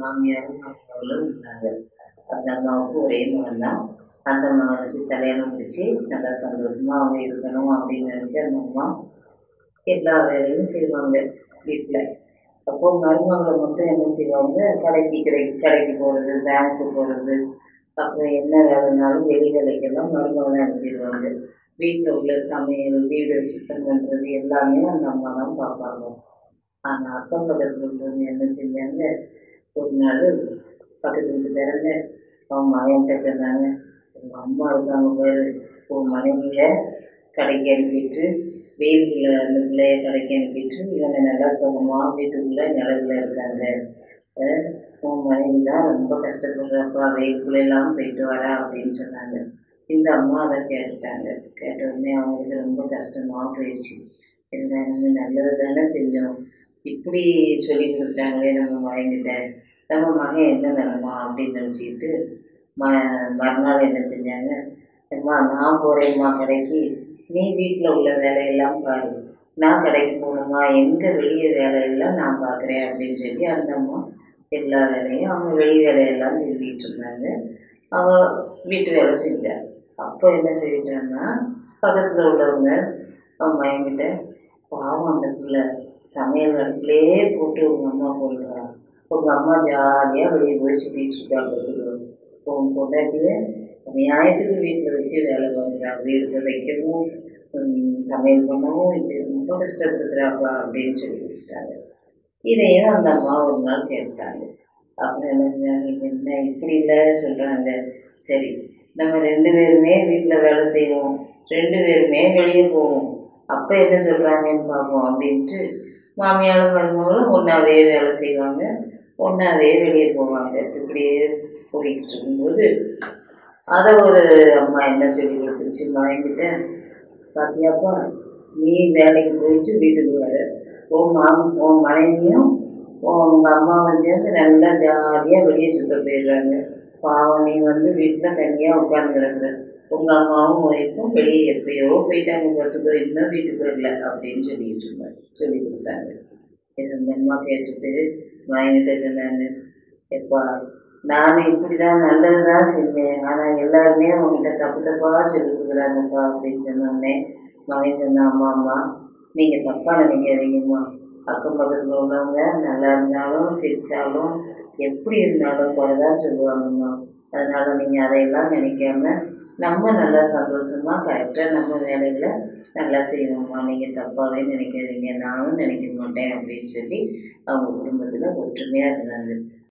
மாமியாரும் மருமகளும் இருந்தாங்க அந்த அம்மாவுக்கு ஒரே மகன் தான் அந்த மகனுக்கு கல்யாணம் முடிச்சு நல்லா சந்தோஷமா அவங்க இருக்கணும் அப்படின்னு நினச்சி அந்த அம்மா எல்லா வேலையும் செய்வாங்க வீட்டில் அப்போ மருமகளை மட்டும் என்ன செய்வாங்க கடைக்கு கடைக்கு கடைக்கு போகிறது பேங்க்கு போகிறது அப்புறம் என்ன வேலைனாலும் வெளி வேலைக்கெல்லாம் மருமகளை அனுப்பிடுவாங்க வீட்டில் உள்ள சமையல் வீடு சுத்தம் பண்ணுறது எல்லாமே அந்த அம்மா தான் பார்ப்பாங்க ஆனால் அக்கம் பக்கத்தில் உள்ளவங்க என்ன செஞ்சாங்க ஒரு நாள் பக்கத்து வீட்டுக்காரங்க அவங்க மகன்கிட்ட சொன்னாங்க உங்கள் அம்மா இருக்காங்க பாரு உன் மனைவியை கடைக்கு அனுப்பிட்டு வெயிலுக்குள்ள அந்த பிள்ளைய கடைக்கு அனுப்பிட்டு இவங்க நல்லா சுகமாக வீட்டுக்குள்ளே நிழல்ல இருக்காங்க அஹ் உன் மனைவி தான் ரொம்ப கஷ்டப்படுறப்பா வெயிலுக்குள்ளெல்லாம் போயிட்டு வரா அப்படின்னு சொன்னாங்க இந்த அம்மா அதை கேட்டுட்டாங்க கேட்ட உடனே அவங்களுக்கு ரொம்ப கஷ்டமாக போயிடுச்சு இருந்தாலும் நல்லது தானே செஞ்சோம் இப்படி சொல்லி கொடுத்துட்டாங்களே நம்ம மகன்கிட்ட நம்ம மகன் என்ன நிலமா அப்படின்னு நினச்சிக்கிட்டு ம மறுநாள் என்ன செஞ்சாங்க அம்மா நான் போகிறேம்மா கடைக்கு நீ வீட்டில் உள்ள வேலையெல்லாம் பாரு நான் கடைக்கு போகணுமா எங்கே வெளியே வேலையெல்லாம் நான் பார்க்குறேன் அப்படின்னு சொல்லி அந்த அம்மா எல்லா வேலையும் அவங்க வெளி வேலையெல்லாம் செஞ்சுக்கிட்டு இருந்தாங்க அவள் வீட்டு வேலை செஞ்சாள் அப்போ என்ன சொல்லிட்டாங்கன்னா பக்கத்தில் உள்ளவங்க அம்மா என்கிட்ட பாவம் அந்த பிள்ளை சமையல் அடுப்புலேயே போட்டு உங்கள் அம்மா கொள்றா உங்கள் அம்மா ஜாலியாக வெளியே போய் சுற்றிட்டு இருக்கா பார்த்துக்கோ உன் பொண்டாட்டிய நியாயத்துக்கு வீட்டில் வச்சு வேலை பார்க்குறா வீடு துடைக்கவும் உம், சமையல் பண்ணவும் இப்படி ரொம்ப கஷ்டப்படுத்துறாப்பா அப்படின்னு சொல்லி கொடுத்துட்டாங்க இதையும் அந்த அம்மா ஒரு நாள் கேட்டாங்க அப்புறம் என்ன செஞ்சாங்க, என்ன இப்படி இல்லை சொல்கிறாங்க சரி நம்ம ரெண்டு பேருமே வீட்டில் வேலை செய்வோம் ரெண்டு பேருமே வெளியே போவோம் அப்போ என்ன சொல்கிறாங்கன்னு பார்ப்போம் அப்படின்ட்டு மாமியாரும் மருமகளும் ஒன்றாவே வேலை செய்வாங்க ஒன்றாவே வெளியே போவாங்க இப்படியே போய்கிட்டு இருக்கும்போது அதை ஒரு அம்மா என்ன சொல்லி கொடுத்துருச்சு மகன்கிட்ட பாத்தியாப்பா நீ வேலைக்கு போயிட்டு வீட்டுக்கு வர உன் மாம் உன் மனைவியும் உங்கள் அம்மாவும் சேர்ந்து நல்லா ஜாலியாக வெளியே சுத்த போயிடுறாங்க பாவம் நீ வந்து வீட்டில் தனியாக உட்காந்து கிடக்குற உங்கள் அம்மாவும் ஒய்ஃபும் வெளியே எப்பயோ போயிட்டாங்க பார்த்துக்கோ இன்னும் வீட்டுக்கு வரல அப்படின்னு சொல்லிட்டு இருந்தாங்க சொல்லி கொடுத்தாங்க இது அந்த அம்மா கேட்டுட்டு வாங்கிட்டு சொன்னாங்க எப்பா நான் இப்படி தான் நல்லது தான் செஞ்சேன் ஆனால் எல்லாருமே உங்ககிட்ட தப்பு தப்பாக சொல்லி கொடுக்குறாங்கப்பா அப்படின்னு சொன்னோடனே மகன் சொன்னா அம்மா அம்மா நீங்கள் தப்பாக நினைக்காதீங்கம்மா அக்கம் பக்கத்தில் உள்ளவங்க நல்லா இருந்தாலும் சிரித்தாலும் எப்படி இருந்தாலும் குறை தான் சொல்லுவாங்கம்மா அதனால் நீங்கள் அதையெல்லாம் நினைக்காம நம்ம நல்லா சந்தோஷமாக கரெக்டாக நம்ம வேலைகளை நல்லா செய்வோம்மா நீங்கள் தப்பாகவே நினைக்காதீங்க நானும் நினைக்க மாட்டேன் அப்படின்னு சொல்லி அவங்க குடும்பத்தில் ஒற்றுமையாக இருந்தாங்க